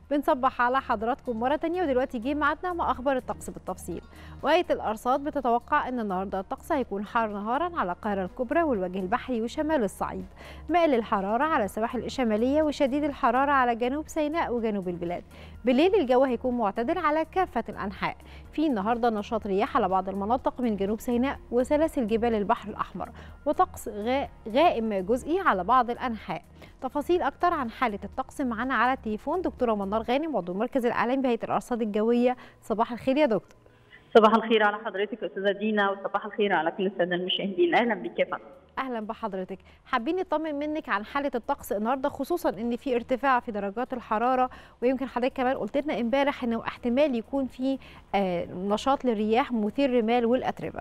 بنصبح على حضراتكم مرة تانية ودلوقتي جه ميعادنا مع أخبار الطقس بالتفصيل وهيئة الأرصاد بتتوقع أن النهاردة الطقس هيكون حار نهارا على القاهرة الكبرى والوجه البحري وشمال الصعيد مائل الحرارة على السواحل الشمالية وشديد الحرارة على جنوب سيناء وجنوب البلاد بالليل الجو هيكون معتدل على كافة الأنحاء في النهاردة نشاط رياح على بعض المناطق من جنوب سيناء وسلاسل جبال البحر الأحمر وطقس غا- غائم جزئي على بعض الأنحاء تفاصيل أكتر عن حالة الطقس معانا على التليفون دكتورة منار غانم عضو المركز الإعلامي بهيئة الأرصاد الجوية صباح الخير يا دكتور صباح الخير على حضرتك يا استاذه دينا وصباح الخير على كل الساده المشاهدين اهلا بك يا فندم اهلا بحضرتك حابين نطمن منك عن حاله الطقس النهارده خصوصا ان في ارتفاع في درجات الحراره ويمكن حضرتك كمان قلت لنا امبارح انه احتمال يكون في آه، نشاط للرياح مثير الرمال والاتربه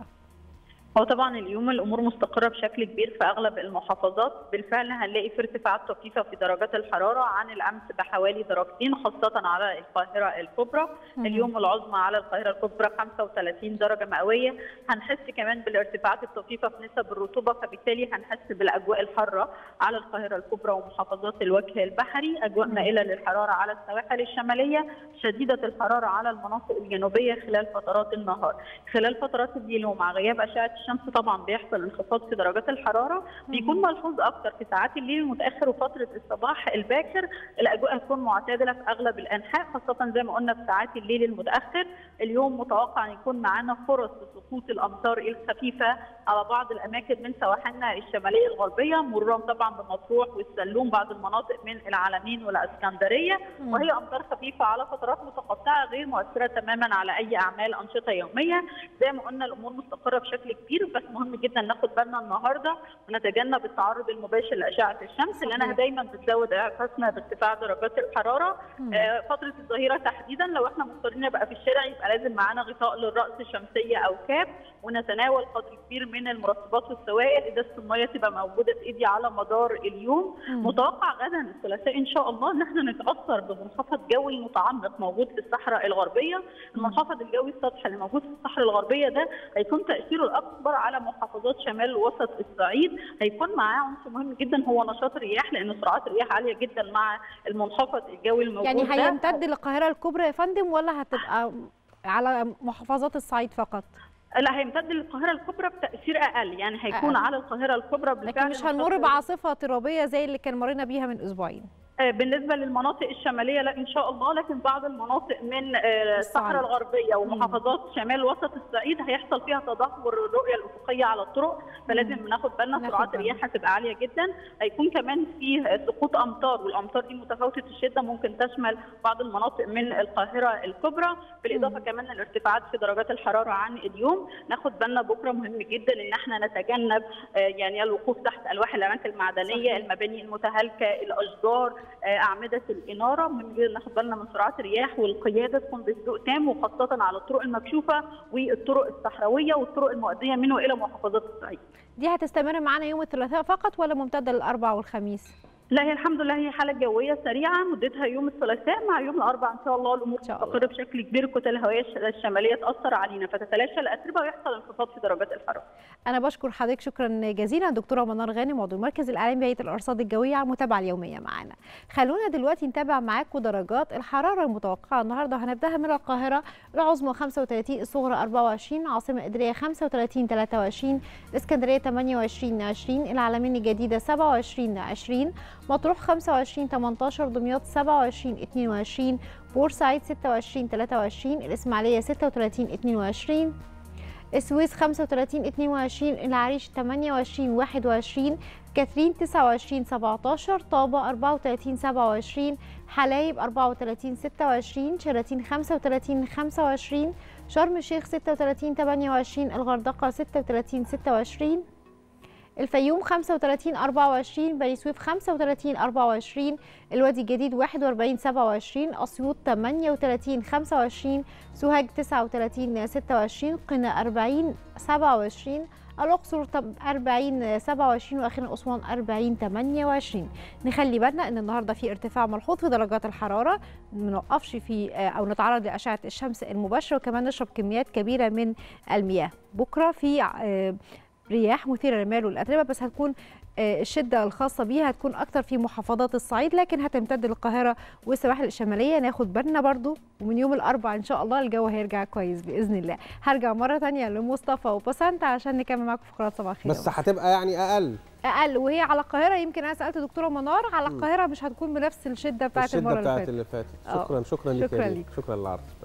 هو طبعا اليوم الامور مستقره بشكل كبير في اغلب المحافظات بالفعل هنلاقي في ارتفاعات طفيفه في درجات الحراره عن الامس بحوالي درجتين خاصه على القاهره الكبرى اليوم العظمى على القاهره الكبرى 35 درجه مئويه هنحس كمان بالارتفاعات الطفيفه في نسب الرطوبه فبالتالي هنحس بالاجواء الحاره على القاهره الكبرى ومحافظات الوجه البحري اجواء مائله للحراره على السواحل الشماليه شديده الحراره على المناطق الجنوبيه خلال فترات النهار خلال فترات الليل ومع غياب اشعه الشمس طبعا بيحصل انخفاض في درجات الحراره بيكون ملحوظ اكتر في ساعات الليل المتاخر وفتره الصباح الباكر الاجواء هتكون معتدله في اغلب الانحاء خاصه زي ما قلنا في ساعات الليل المتاخر اليوم متوقع ان يكون معانا فرص لسقوط الامطار الخفيفه على بعض الاماكن من سواحلنا الشماليه الغربيه مرورا طبعا بمطروح والسلوم بعض المناطق من العلمين والاسكندريه وهي امطار خفيفه على فترات متقطعه غير مؤثره تماما على اي اعمال انشطه يوميه زي ما قلنا الامور مستقره بشكل كبير بس مهم جدا ناخد بالنا النهارده ونتجنب التعرض المباشر لاشعه الشمس لانها دايما بتزود احساسنا بارتفاع درجات الحراره آه، فتره الظهيره تحديدا لو احنا مضطرين نبقى في الشارع يبقى لازم معانا غطاء للراس شمسيه او كاب ونتناول قدر كبير من المرطبات والسوائل ازازه الميه تبقى موجوده في ايدي على مدار اليوم متوقع غدا الثلاثاء ان شاء الله ان احنا نتاثر بمنخفض جوي متعمق موجود في الصحراء الغربيه المنخفض الجوي السطحي اللي موجود في الصحراء الغربيه ده هيكون تاثيره الاكبر على محافظات شمال وسط الصعيد هيكون معاه عنصر مهم جدا هو نشاط الرياح لان سرعات الرياح عاليه جدا مع المنخفض الجوي الموجود يعني ده. هيمتد للقاهره الكبرى يا فندم ولا هتبقى على محافظات الصعيد فقط لا هيمتد للقاهره الكبرى بتاثير اقل يعني هيكون أقل. على القاهره الكبرى بالفعل لكن مش هنمر نشاط بعاصفه ترابيه زي اللي كان مرينا بيها من اسبوعين آه، بالنسبه للمناطق الشماليه لا ان شاء الله لكن بعض المناطق من آه، الصحراء الغربيه ومحافظات شمال وسط الصعيد هيحصل فيها تدهور الرؤيه الافقيه على الطرق فلازم ناخد بالنا ناخد سرعات بالنا. الرياح هتبقى عاليه جدا هيكون كمان فيه سقوط امطار والامطار دي متفاوته الشده ممكن تشمل بعض المناطق من القاهره الكبرى بالاضافه كمان الارتفاعات في درجات الحراره عن اليوم ناخد بالنا بكره مهم جدا ان احنا نتجنب آه، يعني الوقوف تحت الواح الاماكن المعدنيه المباني المتهالكه الاشجار آه، اعمده الاناره مهم جدا ناخد بالنا من سرعات الرياح والقياده تكون بهدوء تام وخاصه على الطرق المكشوفه والطرق الصحراويه والطرق المؤديه منه الى محافظات الصعيد دي هتستمر معانا يوم الثلاثاء فقط ولا ممتده للاربعاء والخميس لا هي الحمد لله هي حاله جويه سريعه مدتها يوم الثلاثاء مع يوم الاربعاء ان شاء الله الامور شاء الله. مستقره بشكل كبير الكتل الهوائيه الش- الشماليه تاثر علينا فتتلاشى الاتربه ويحصل انخفاض في درجات الحراره انا بشكر حضرتك شكرا جزيلا دكتوره منار غانم عضو المركز الاعلامي بهيئه الارصاد الجويه على المتابعه اليوميه معانا خلونا دلوقتي نتابع معاكم درجات الحراره المتوقعه النهارده وهنبداها من القاهره العظمى 35 الصغرى 24 العاصمه الاداريه 35 23 الاسكندريه 28 20 العلمين الجديده 27 20 مطروح 25 18 دمياط 27 22 بورسعيد 26 23 الاسماعيليه 36 22 السويس 35 22 العريش 28 21 كاترين 29 17 طابة 34 27 حلايب 34 26 شلاتين 35 25 شرم الشيخ 36 28 الغردقة 36 26 الفيوم 35 24 بني سويف 35 24 الوادي الجديد 41 27 اسيوط 38 25 سوهاج 39 26 قنا 40 27 الاقصر طب 40 27 واخيرا اسوان 40 28 نخلي بالنا ان النهارده في ارتفاع ملحوظ في درجات الحراره ما نوقفش في او نتعرض لاشعه الشمس المباشره وكمان نشرب كميات كبيره من المياه بكره في رياح مثيره للرمال والاتربه بس هتكون الشده الخاصه بيها هتكون اكتر في محافظات الصعيد لكن هتمتد للقاهره والسواحل الشماليه ناخد بالنا برضو ومن يوم الاربعاء ان شاء الله الجو هيرجع كويس باذن الله هرجع مره ثانيه لمصطفى وبسنت عشان نكمل معاكم فقرات صباح الخير بس هتبقى يعني اقل اقل وهي على القاهره يمكن انا سالت دكتوره منار على القاهره مش هتكون بنفس الشده بتاعت الشده المره بتاعت اللي فاتت اللي فاتت شكرا شكرا ليك شكرا يا ليك. شكرا للعرض